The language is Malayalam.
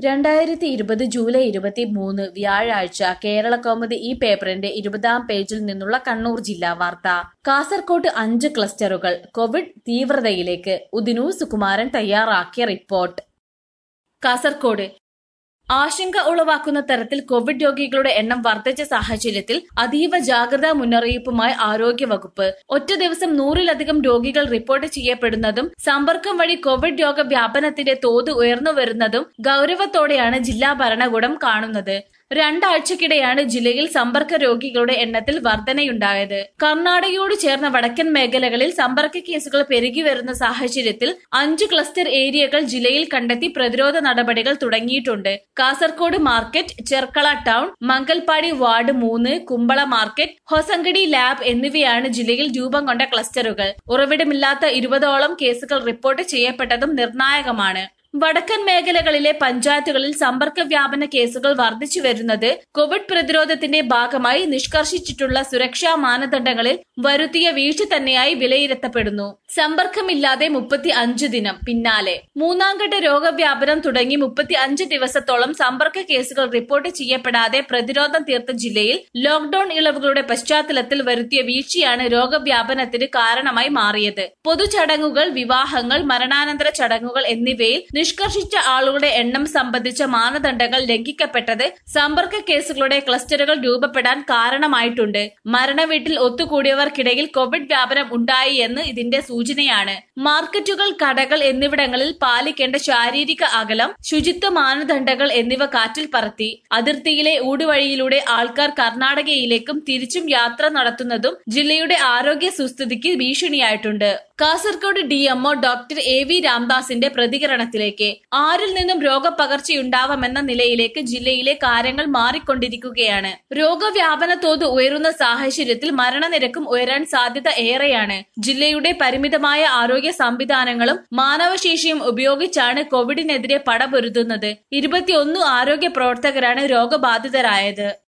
രണ്ടായിരത്തി ഇരുപത് ജൂലൈ ഇരുപത്തി മൂന്ന് വ്യാഴാഴ്ച കേരള കൗമുദി ഈ പേപ്പറിന്റെ ഇരുപതാം പേജിൽ നിന്നുള്ള കണ്ണൂർ ജില്ലാ വാർത്ത കാസർകോട്ട് അഞ്ച് ക്ലസ്റ്ററുകൾ കോവിഡ് തീവ്രതയിലേക്ക് ഉദിനു സുകുമാരൻ തയ്യാറാക്കിയ റിപ്പോർട്ട് കാസർകോട് ആശങ്ക ഉളവാക്കുന്ന തരത്തിൽ കോവിഡ് രോഗികളുടെ എണ്ണം വർദ്ധിച്ച സാഹചര്യത്തിൽ അതീവ ജാഗ്രതാ മുന്നറിയിപ്പുമായി ആരോഗ്യവകുപ്പ് ഒറ്റ ദിവസം നൂറിലധികം രോഗികൾ റിപ്പോർട്ട് ചെയ്യപ്പെടുന്നതും സമ്പർക്കം വഴി കോവിഡ് രോഗവ്യാപനത്തിന്റെ തോത് ഉയർന്നു വരുന്നതും ഗൌരവത്തോടെയാണ് ജില്ലാ ഭരണകൂടം കാണുന്നത് രണ്ടാഴ്ചക്കിടെയാണ് ജില്ലയിൽ സമ്പർക്ക രോഗികളുടെ എണ്ണത്തിൽ വർധനയുണ്ടായത് കർണാടകയോട് ചേർന്ന വടക്കൻ മേഖലകളിൽ സമ്പർക്ക കേസുകൾ പെരുകി വരുന്ന സാഹചര്യത്തിൽ അഞ്ച് ക്ലസ്റ്റർ ഏരിയകൾ ജില്ലയിൽ കണ്ടെത്തി പ്രതിരോധ നടപടികൾ തുടങ്ങിയിട്ടുണ്ട് Kasaragod market Cherkala town Mangalpady ward മൂന്ന് കുമ്പള മാർക്കറ്റ് ഹൊസങ്കടി ലാബ് എന്നിവയാണ് ജില്ലയിൽ രൂപം കൊണ്ട ക്ലസ്റ്ററുകൾ ഉറവിടമില്ലാത്ത ഇരുപതോളം കേസുകൾ റിപ്പോർട്ട് ചെയ്യപ്പെട്ടതും നിർണായകമാണ് വടക്കൻ മേഖലകളിലെ പഞ്ചായത്തുകളിൽ സമ്പർക്ക വ്യാപന കേസുകൾ വർദ്ധിച്ചു വരുന്നത് കോവിഡ് പ്രതിരോധത്തിന്റെ ഭാഗമായി നിഷ്കർഷിച്ചിട്ടുള്ള സുരക്ഷാ മാനദണ്ഡങ്ങളിൽ വരുത്തിയ വീഴ്ച തന്നെയായി വിലയിരുത്തപ്പെടുന്നു സമ്പർക്കമില്ലാതെ മുപ്പത്തി അഞ്ച് ദിനം പിന്നാലെ മൂന്നാംഘട്ട രോഗവ്യാപനം തുടങ്ങി മുപ്പത്തി അഞ്ച് ദിവസത്തോളം സമ്പർക്ക കേസുകൾ റിപ്പോർട്ട് ചെയ്യപ്പെടാതെ പ്രതിരോധം തീർത്ത ജില്ലയിൽ ലോക്ഡൌൺ ഇളവുകളുടെ പശ്ചാത്തലത്തിൽ വരുത്തിയ വീഴ്ചയാണ് രോഗവ്യാപനത്തിന് കാരണമായി മാറിയത് പൊതുചടങ്ങുകൾ വിവാഹങ്ങൾ മരണാനന്തര ചടങ്ങുകൾ എന്നിവയിൽ നിഷ്കർഷിച്ച ആളുകളുടെ എണ്ണം സംബന്ധിച്ച മാനദണ്ഡങ്ങൾ ലംഘിക്കപ്പെട്ടത് സമ്പർക്ക കേസുകളുടെ ക്ലസ്റ്ററുകൾ രൂപപ്പെടാൻ കാരണമായിട്ടുണ്ട് മരണവീട്ടിൽ ഒത്തുകൂടിയവർക്കിടയിൽ കോവിഡ് വ്യാപനം ഉണ്ടായി എന്ന് ഇതിന്റെ സൂചനയാണ് മാർക്കറ്റുകൾ കടകൾ എന്നിവിടങ്ങളിൽ പാലിക്കേണ്ട ശാരീരിക അകലം ശുചിത്വ മാനദണ്ഡങ്ങൾ എന്നിവ കാറ്റിൽ പറത്തി അതിർത്തിയിലെ ഊടുവഴിയിലൂടെ ആൾക്കാർ കർണാടകയിലേക്കും തിരിച്ചും യാത്ര നടത്തുന്നതും ജില്ലയുടെ ആരോഗ്യ സുസ്ഥിതിക്ക് ഭീഷണിയായിട്ടുണ്ട് Kasaragod DMO doctor A V രാംദാസിന്റെ പ്രതികരണത്തിലേക്ക് ആരിൽ നിന്നും രോഗപകർച്ചയുണ്ടാവാമെന്ന നിലയിലേക്ക് ജില്ലയിലെ കാര്യങ്ങൾ മാറിക്കൊണ്ടിരിക്കുകയാണ് രോഗവ്യാപന തോത് ഉയരുന്ന സാഹചര്യത്തിൽ മരണനിരക്കും ഉയരാൻ സാധ്യത ഏറെയാണ് ജില്ലയുടെ പരിമിതമായ ആരോഗ്യ സംവിധാനങ്ങളും മാനവശേഷിയും ഉപയോഗിച്ചാണ് കോവിഡിനെതിരെ പടപൊരുതുന്നത് ഇരുപത്തിയൊന്ന് ആരോഗ്യ പ്രവർത്തകരാണ് രോഗബാധിതരായത്